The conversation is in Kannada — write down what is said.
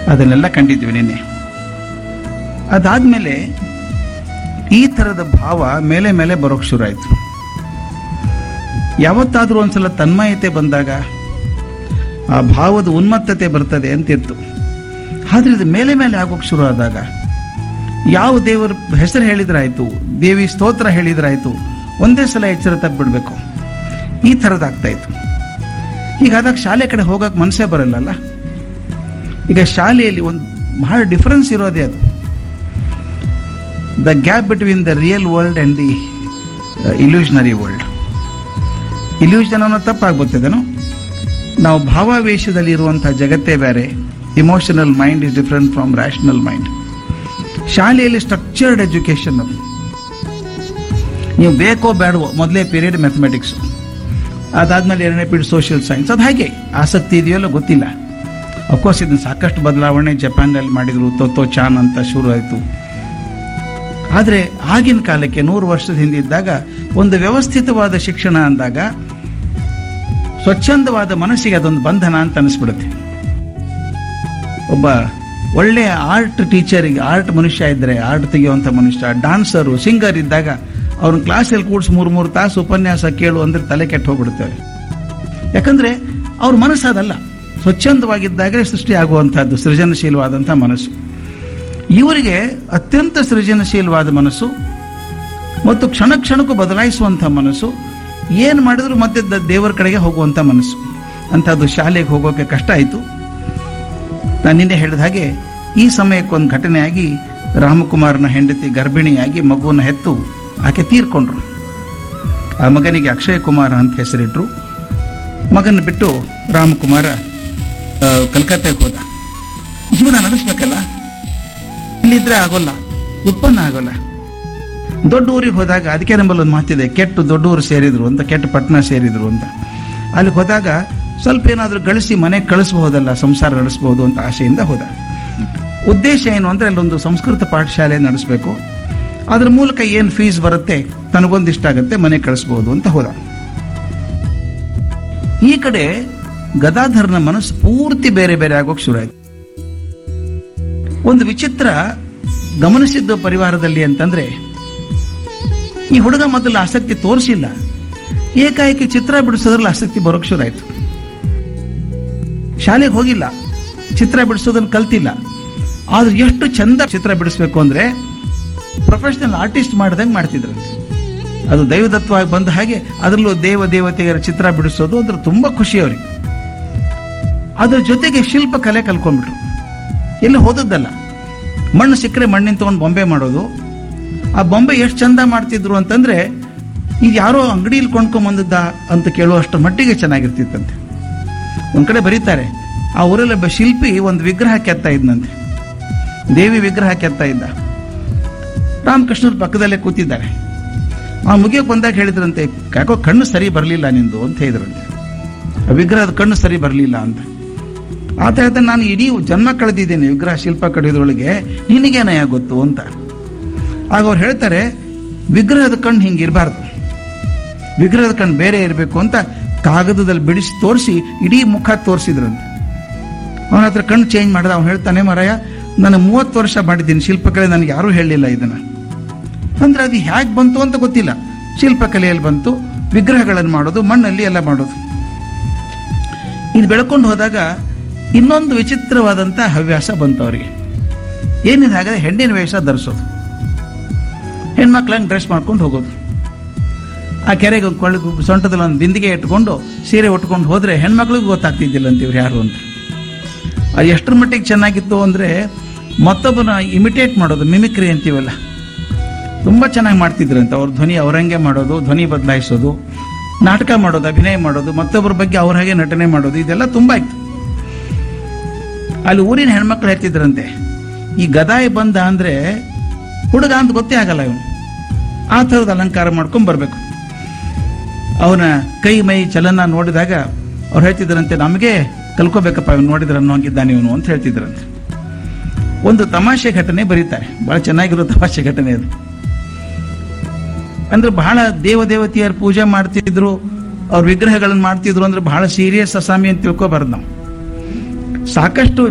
ಅದನ್ನೆಲ್ಲ ಕಂಡಿದ್ವಿ ನಿನ್ನೆ ಅದಾದ್ಮೇಲೆ ಈ ಥರದ ಭಾವ ಮೇಲೆ ಮೇಲೆ ಬರೋಕ್ಕೆ ಶುರು ಆಯಿತು ಯಾವತ್ತಾದರೂ ಒಂದ್ಸಲ ತನ್ಮಯತೆ ಬಂದಾಗ ಆ ಭಾವದ ಉನ್ಮತ್ತತೆ ಬರ್ತದೆ ಅಂತಿತ್ತು ಆದ್ರೆ ಇದು ಮೇಲೆ ಮೇಲೆ ಆಗೋಕೆ ಶುರು ಆದಾಗ ಯಾವ ದೇವರ ಹೆಸರು ಹೇಳಿದ್ರಾಯ್ತು ದೇವಿ ಸ್ತೋತ್ರ ಹೇಳಿದ್ರಾಯ್ತು ಒಂದೇ ಸಲ ಎಚ್ಚರ ತಪ್ಪಿಬಿಡ್ಬೇಕು ಈ ಥರದ್ದಾಗ್ತಾ ಇತ್ತು ಹೀಗಾದಾಗ ಶಾಲೆ ಕಡೆ ಹೋಗಕ್ಕೆ ಮನಸ್ಸೇ ಬರಲ್ಲಲ್ಲ ಈಗ ಶಾಲೆಯಲ್ಲಿ ಒಂದು ಬಹಳ ಡಿಫರೆನ್ಸ್ ಇರೋದೇ ಅದು the gap between the real world and the illusionary world illusion ಅನ್ನೋ ತಪ್ಪಾಗ್ಬೋದೇನೋ ನಾವು ಭಾವಾವೇಶದಲ್ಲಿ ಇರುವಂತಹ ಜಗತ್ತೇ ಬೇರೆ emotional mind is different from rational mind ಶಾಲೆಯಲ್ಲಿ ಸ್ಟ್ರಕ್ಚರ್ಡ್ ಎಜುಕೇಶನ್ ಅದು ನೀವು ಬೇಕೋ ಬೇಡವೋ ಮೊದಲೇ ಪೀರಿಯಡ್ ಮ್ಯಾಥಮೆಟಿಕ್ಸ್ ಅದಾದ್ಮೇಲೆ ಎರಡನೇ ಪೀರಿಯಡ್ ಸೋಷಿಯಲ್ ಸೈನ್ಸ್ ಅದು ಹಾಗೆ ಆಸಕ್ತಿ ಇದೆಯಲ್ಲ ಗೊತ್ತಿಲ್ಲ ಅಫ್ಕೋರ್ಸ್ ಇದನ್ನು ಸಾಕಷ್ಟು ಬದಲಾವಣೆ ಜಪಾನ್ನಲ್ಲಿ ಮಾಡಿದ್ರು ತೊತ್ತೋ ಚಾನ್ ಅಂತ ಶುರು ಆಯಿತು ಆದರೆ ಆಗಿನ ಕಾಲಕ್ಕೆ ನೂರು ವರ್ಷದ ಹಿಂದೆ ಇದ್ದಾಗ ಒಂದು ವ್ಯವಸ್ಥಿತವಾದ ಶಿಕ್ಷಣ ಅಂದಾಗ ಸ್ವಚ್ಛಂದವಾದ ಮನಸ್ಸಿಗೆ ಅದೊಂದು ಬಂಧನ ಅಂತ ಅನಿಸ್ಬಿಡುತ್ತೆ ಒಬ್ಬ ಒಳ್ಳೆಯ ಆರ್ಟ್ ಟೀಚರಿಗೆ ಆರ್ಟ್ ಮನುಷ್ಯ ಇದ್ದರೆ ಆರ್ಟ್ ತೆಗೆಯುವಂಥ ಮನುಷ್ಯ ಡಾನ್ಸರು ಸಿಂಗರ್ ಇದ್ದಾಗ ಅವ್ರನ್ನ ಕ್ಲಾಸಲ್ಲಿ ಕೂಡಿಸಿ ಮೂರು ಮೂರು ತಾಸು ಉಪನ್ಯಾಸ ಕೇಳು ಅಂದ್ರೆ ತಲೆ ಕೆಟ್ಟು ಹೋಗ್ಬಿಡ್ತೇವೆ ಯಾಕಂದ್ರೆ ಅವ್ರ ಮನಸ್ಸು ಅದಲ್ಲ ಸ್ವಚ್ಛಂದವಾಗಿದ್ದಾಗಲೇ ಸೃಷ್ಟಿ ಆಗುವಂಥದ್ದು ಸೃಜನಶೀಲವಾದಂಥ ಮನಸ್ಸು ಇವರಿಗೆ ಅತ್ಯಂತ ಸೃಜನಶೀಲವಾದ ಮನಸ್ಸು ಮತ್ತು ಕ್ಷಣ ಕ್ಷಣಕ್ಕೂ ಬದಲಾಯಿಸುವಂಥ ಮನಸ್ಸು ಏನು ಮಾಡಿದ್ರು ಮತ್ತೆ ದ- ದೇವರ ಕಡೆಗೆ ಹೋಗುವಂಥ ಮನಸ್ಸು ಅಂಥದ್ದು ಶಾಲೆಗೆ ಹೋಗೋಕೆ ಕಷ್ಟ ಆಯಿತು ನಾನು ನಿನ್ನೆ ಹೇಳಿದ ಹಾಗೆ ಈ ಸಮಯಕ್ಕೊಂದು ಘಟನೆಯಾಗಿ ರಾಮಕುಮಾರನ ಹೆಂಡತಿ ಗರ್ಭಿಣಿಯಾಗಿ ಮಗುವನ್ನು ಹೆತ್ತು ಆಕೆ ತೀರ್ಕೊಂಡ್ರು ಆ ಮಗನಿಗೆ ಅಕ್ಷಯ್ ಕುಮಾರ್ ಅಂತ ಹೆಸರಿಟ್ರು ಮಗನ ಬಿಟ್ಟು ರಾಮಕುಮಾರ ಆ, ಕಲ್ಕತ್ತೆಗೆ ಹೋದ ಜೀವನ ನಡೆಸ್ಬೇಕಲ್ಲ ಇಲ್ಲಿದ್ರೆ ಆಗೋಲ್ಲ ಉತ್ಪನ್ನ ಆಗೋಲ್ಲ ದೊಡ್ಡ ಊರಿಗೆ ಹೋದಾಗ ಅದಕ್ಕೆ ನಮ್ಮಲ್ಲಿ ಒಂದು ಮಾತಿದೆ ಕೆಟ್ಟು ದೊಡ್ಡ ಊರು ಸೇರಿದ್ರು ಅಂತ ಕೆಟ್ಟ ಪಟ್ಟಣ ಸೇರಿದ್ರು ಅಂತ ಅಲ್ಲಿಗೆ ಹೋದಾಗ ಸ್ವಲ್ಪ ಏನಾದರೂ ಗಳಿಸಿ ಮನೆಗೆ ಕಳಿಸ್ಬಹುದಲ್ಲ ಸಂಸಾರ ನಡೆಸ್ಬೋದು ಅಂತ ಆಸೆಯಿಂದ ಹೋದ ಉದ್ದೇಶ ಏನು ಅಂದ್ರೆ ಅಲ್ಲೊಂದು ಸಂಸ್ಕೃತ ಪಾಠಶಾಲೆ ನಡೆಸಬೇಕು ಅದ್ರ ಮೂಲಕ ಏನು ಫೀಸ್ ಬರುತ್ತೆ ತನಗೊಂದು ಇಷ್ಟ ಆಗುತ್ತೆ ಮನೆ ಕಳಿಸ್ಬೋದು ಅಂತ ಹೋದ ಈ ಕಡೆ ಗದಾಧರ್ನ ಮನಸ್ಸು ಪೂರ್ತಿ ಬೇರೆ ಬೇರೆ ಆಗೋಕೆ ಶುರು ಆಯ್ತು ಒಂದು ವಿಚಿತ್ರ ಗಮನಿಸಿದ್ದು ಪರಿವಾರದಲ್ಲಿ ಅಂತಂದ್ರೆ ಈ ಹುಡುಗ ಮೊದಲು ಆಸಕ್ತಿ ತೋರಿಸಿಲ್ಲ ಏಕಾಏಕಿ ಚಿತ್ರ ಬಿಡಿಸೋದ್ರಲ್ಲಿ ಆಸಕ್ತಿ ಬರೋಕ್ ಶುರು ಆಯ್ತು ಶಾಲೆಗೆ ಹೋಗಿಲ್ಲ ಚಿತ್ರ ಬಿಡಿಸೋದನ್ನ ಕಲ್ತಿಲ್ಲ ಆದ್ರೆ ಎಷ್ಟು ಚಂದ ಚಿತ್ರ ಬಿಡಿಸ್ಬೇಕು ಅಂದ್ರೆ ಪ್ರೊಫೆಷನಲ್ ಆರ್ಟಿಸ್ಟ್ ಮಾಡ್ದಂಗೆ ಮಾಡ್ತಿದ್ರಂತೆ ಅದು ದೈವದತ್ವವಾಗಿ ಬಂದ ಹಾಗೆ ಅದರಲ್ಲೂ ದೇವ ದೇವತೆಯರ ಚಿತ್ರ ಬಿಡಿಸೋದು ಅದ್ರ ತುಂಬಾ ಖುಷಿ ಅವ್ರಿಗೆ ಅದ್ರ ಜೊತೆಗೆ ಶಿಲ್ಪ ಕಲೆ ಕಲ್ಕೊಂಡ್ಬಿಟ್ರು ಎಲ್ಲಿ ಹೋದದ್ದಲ್ಲ ಮಣ್ಣು ಸಿಕ್ಕರೆ ಮಣ್ಣಿನ ತಗೊಂಡು ಬೊಂಬೆ ಮಾಡೋದು ಆ ಬೊಂಬೆ ಎಷ್ಟು ಚಂದ ಮಾಡ್ತಿದ್ರು ಅಂತಂದ್ರೆ ಇದು ಯಾರೋ ಅಂಗಡಿಯಲ್ಲಿ ಕೊಂಡ್ಕೊಂಬಂದದ್ದ ಅಂತ ಕೇಳುವಷ್ಟು ಮಟ್ಟಿಗೆ ಚೆನ್ನಾಗಿರ್ತಿತ್ತಂತೆ ಒಂದ್ ಕಡೆ ಬರೀತಾರೆ ಆ ಊರಲ್ಲಿ ಒಬ್ಬ ಶಿಲ್ಪಿ ಒಂದು ವಿಗ್ರಹ ಕೆತ್ತಾ ಇದ್ನಂತೆ ದೇವಿ ವಿಗ್ರಹ ಕೆತ್ತಾ ಇದ್ದ ರಾಮಕೃಷ್ಣರ ಪಕ್ಕದಲ್ಲೇ ಕೂತಿದ್ದಾರೆ ಆ ಮುಗಿಯಕ್ಕೆ ಬಂದಾಗ ಹೇಳಿದ್ರಂತೆ ಯಾಕೋ ಕಣ್ಣು ಸರಿ ಬರಲಿಲ್ಲ ನಿಂದು ಅಂತ ಹೇಳಿದ್ರಂತೆ ಆ ವಿಗ್ರಹದ ಕಣ್ಣು ಸರಿ ಬರಲಿಲ್ಲ ಅಂತ ಆತ ಹೇಳ್ತಾನೆ ನಾನು ಇಡೀ ಜನ್ಮ ಕಳೆದಿದ್ದೇನೆ ವಿಗ್ರಹ ಶಿಲ್ಪ ಕಡಿಯೋದ್ರೊಳಗೆ ನಿನಗೇನಯ್ಯ ಗೊತ್ತು ಅಂತ ಆಗ ಅವ್ರು ಹೇಳ್ತಾರೆ ವಿಗ್ರಹದ ಕಣ್ಣು ಹಿಂಗಿರಬಾರ್ದು ವಿಗ್ರಹದ ಕಣ್ಣು ಬೇರೆ ಇರಬೇಕು ಅಂತ ಕಾಗದದಲ್ಲಿ ಬಿಡಿಸಿ ತೋರಿಸಿ ಇಡೀ ಮುಖ ತೋರಿಸಿದ್ರಂತೆ ಅವನ ಹತ್ರ ಕಣ್ಣು ಚೇಂಜ್ ಮಾಡಿದ ಅವ್ನು ಹೇಳ್ತಾನೆ ಮರಯ್ಯ ನಾನು ಮೂವತ್ತು ವರ್ಷ ಮಾಡಿದ್ದೀನಿ ಶಿಲ್ಪಕಲೆ ನನಗೆ ಯಾರೂ ಹೇಳಲಿಲ್ಲ ಇದನ್ನ ಅಂದ್ರೆ ಅದು ಹೇಗೆ ಬಂತು ಅಂತ ಗೊತ್ತಿಲ್ಲ ಶಿಲ್ಪಕಲೆಯಲ್ಲಿ ಬಂತು ವಿಗ್ರಹಗಳನ್ನು ಮಾಡೋದು ಮಣ್ಣಲ್ಲಿ ಎಲ್ಲ ಮಾಡೋದು ಇದು ಬೆಳ್ಕೊಂಡು ಹೋದಾಗ ಇನ್ನೊಂದು ವಿಚಿತ್ರವಾದಂಥ ಹವ್ಯಾಸ ಬಂತು ಅವರಿಗೆ ಏನಿದೆ ಹಾಗಾದ್ರೆ ಹೆಣ್ಣಿನ ವೇಷ ಧರಿಸೋದು ಹೆಣ್ಮಕ್ಳಂಗೆ ಡ್ರೆಸ್ ಮಾಡ್ಕೊಂಡು ಹೋಗೋದು ಆ ಕೆರೆಗೆ ಒಂದು ಕೊಳ್ಳಿ ಸೊಂಟದಲ್ಲಿ ಒಂದು ಬಿಂದಿಗೆ ಇಟ್ಕೊಂಡು ಸೀರೆ ಉಟ್ಕೊಂಡು ಹೋದ್ರೆ ಹೆಣ್ಮಕ್ಳಿಗೂ ಗೊತ್ತಾಗ್ತಿದ್ದಿಲ್ಲ ಅಂತ ಇವ್ರು ಯಾರು ಅಂತ ಅದು ಎಷ್ಟರ ಮಟ್ಟಿಗೆ ಚೆನ್ನಾಗಿತ್ತು ಅಂದರೆ ಮತ್ತೊಬ್ಬನ ಇಮಿಟೇಟ್ ಮಾಡೋದು ಮಿಮಿಕ್ರಿ ಅಂತೀವಲ್ಲ ತುಂಬ ಚೆನ್ನಾಗಿ ಮಾಡ್ತಿದ್ರಂತೆ ಅವ್ರ ಧ್ವನಿ ಅವರಂಗೆ ಮಾಡೋದು ಧ್ವನಿ ಬದಲಾಯಿಸೋದು ನಾಟಕ ಮಾಡೋದು ಅಭಿನಯ ಮಾಡೋದು ಮತ್ತೊಬ್ಬರ ಬಗ್ಗೆ ಅವ್ರ ಹಾಗೆ ನಟನೆ ಮಾಡೋದು ಇದೆಲ್ಲ ತುಂಬ ಇತ್ತು ಅಲ್ಲಿ ಊರಿನ ಹೆಣ್ಮಕ್ಳು ಹೇಳ್ತಿದ್ರಂತೆ ಈ ಗದಾಯಿ ಬಂದ ಅಂದ್ರೆ ಹುಡುಗ ಅಂತ ಗೊತ್ತೇ ಆಗಲ್ಲ ಇವನು ಆ ಥರದ ಅಲಂಕಾರ ಮಾಡ್ಕೊಂಡ್ ಬರ್ಬೇಕು ಅವನ ಕೈ ಮೈ ಚಲನ ನೋಡಿದಾಗ ಅವ್ರು ಹೇಳ್ತಿದ್ರಂತೆ ನಮಗೆ ಕಲ್ಕೋಬೇಕಪ್ಪ ಇವನು ನೋಡಿದ್ರೆ ಅನ್ನೋಂಗಿದ್ದಾನೆ ಇವನು ಅಂತ ಹೇಳ್ತಿದ್ರಂತೆ ಒಂದು ತಮಾಷೆ ಘಟನೆ ಬರೀತಾರೆ ಬಹಳ ಚೆನ್ನಾಗಿರೋ ತಮಾಷೆ ಘಟನೆ ಅದು ಅಂದ್ರೆ ಬಹಳ ದೇವ ದೇವತೆಯರ ಪೂಜೆ ಮಾಡ್ತಿದ್ರು ಅವ್ರ ವಿಗ್ರಹಗಳನ್ನ ಮಾಡ್ತಿದ್ರು ಅಂದ್ರೆ ಬಹಳ ಸೀರಿಯಸ್ ಅಸಾಮಿ ಅಂತ ತಿಳ್ಕೊಬಾರ್ದು ನಾವು ಸಾಕಷ್ಟು